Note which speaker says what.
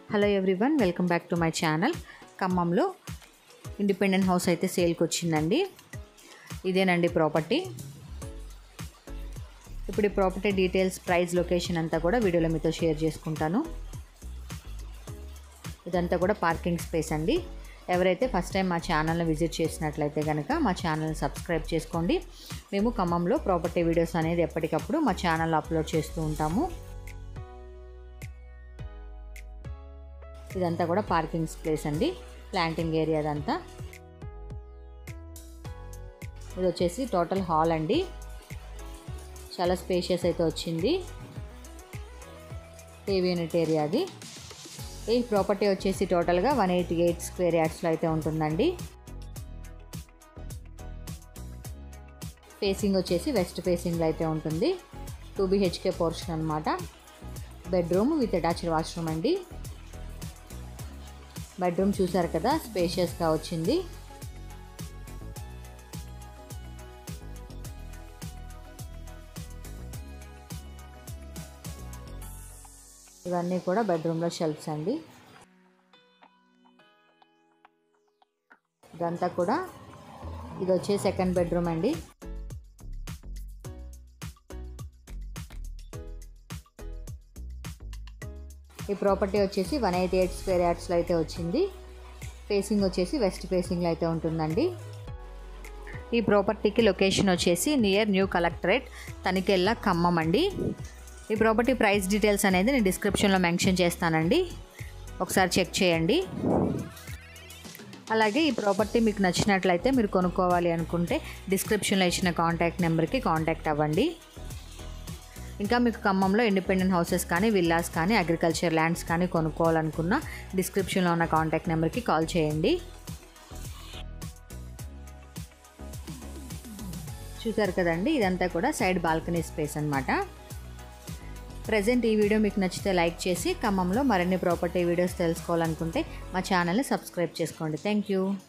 Speaker 1: hello everyone welcome back to my channel ఖమ్మంలో independent house అయితే సేల్కి వచ్చిందండి ఇదేనండి ప్రాపర్టీ ఇప్పుడు ఈ ప్రాపర్టీ డీటెయిల్స్ ప్రైస్ లొకేషన్ అంతా కూడా వీడియోలో మీతో షేర్ చేసుకుంటాను ఇదంతా కూడా పార్కింగ్ స్పేస్ అండి ఎవరైతే ఫస్ట్ టైం మా ఛానల్ని విజిట్ చేసినట్లయితే కనుక మా ఛానల్ని సబ్స్క్రైబ్ చేసుకోండి మేము ఖమ్మంలో ప్రాపర్టీ వీడియోస్ అనేది ఎప్పటికప్పుడు మా ఛానల్లో అప్లోడ్ చేస్తూ ఉంటాము ఇదంతా కూడా పార్కింగ్ ప్లేస్ అండి ప్లాంటింగ్ ఏరియా అదంతా ఇది వచ్చేసి టోటల్ హాల్ అండి చాలా స్పేషియస్ అయితే వచ్చింది టీవీ యూనిట్ ఏరియా అది ఈ ప్రాపర్టీ వచ్చేసి టోటల్గా వన్ ఎయిటీ ఎయిట్ స్క్వేర్ యార్డ్స్లో అయితే ఉంటుందండి ఫేసింగ్ వచ్చేసి వెస్ట్ ఫేసింగ్లో అయితే ఉంటుంది టూ బిహెచ్కే పోర్షన్ అనమాట బెడ్రూమ్ విత్ అటాచ్డ్ వాష్రూమ్ అండి బెడ్రూమ్ చూసారు కదా స్పేషియస్గా వచ్చింది ఇవన్నీ కూడా బెడ్రూమ్లో షెల్ఫ్స్ అండి ఇదంతా కూడా ఇది వచ్చే సెకండ్ బెడ్రూమ్ అండి ఈ ప్రాపర్టీ వచ్చేసి వన్ ఎయిటీ ఎయిట్ స్క్వేర్ యార్డ్స్లో అయితే వచ్చింది ఫేసింగ్ వచ్చేసి వెస్ట్ ఫేసింగ్లో అయితే ఉంటుందండి ఈ ప్రాపర్టీకి లొకేషన్ వచ్చేసి near new collectorate Tanikella Khammam అండి ఈ ప్రాపర్టీ ప్రైస్ డీటెయిల్స్ అనేది నేను డిస్క్రిప్షన్లో మెన్షన్ చేస్తానండి ఒకసారి చెక్ చేయండి అలాగే ఈ ప్రాపర్టీ మీకు నచ్చినట్లయితే మీరు కొనుక్కోవాలి అనుకుంటే డిస్క్రిప్షన్లో ఇచ్చిన కాంటాక్ట్ నెంబర్కి కాంటాక్ట్ అవ్వండి ఇంకా మీకు ఖమ్మంలో ఇండిపెండెంట్ హౌసెస్ కానీ విల్లాస్ కానీ అగ్రికల్చర్ ల్యాండ్స్ కానీ కొనుక్కోవాలనుకున్న డిస్క్రిప్షన్లో ఉన్న కాంటాక్ట్ నెంబర్కి కాల్ చేయండి చూసారు కదండి ఇదంతా కూడా సైడ్ బాల్కనీ స్పేస్ అనమాట ప్రజెంట్ ఈ వీడియో మీకు నచ్చితే లైక్ చేసి ఖమ్మంలో మరిన్ని ప్రాపర్టీ వీడియోస్ తెలుసుకోవాలనుకుంటే మా ఛానల్ని సబ్స్క్రైబ్ చేసుకోండి థ్యాంక్ యూ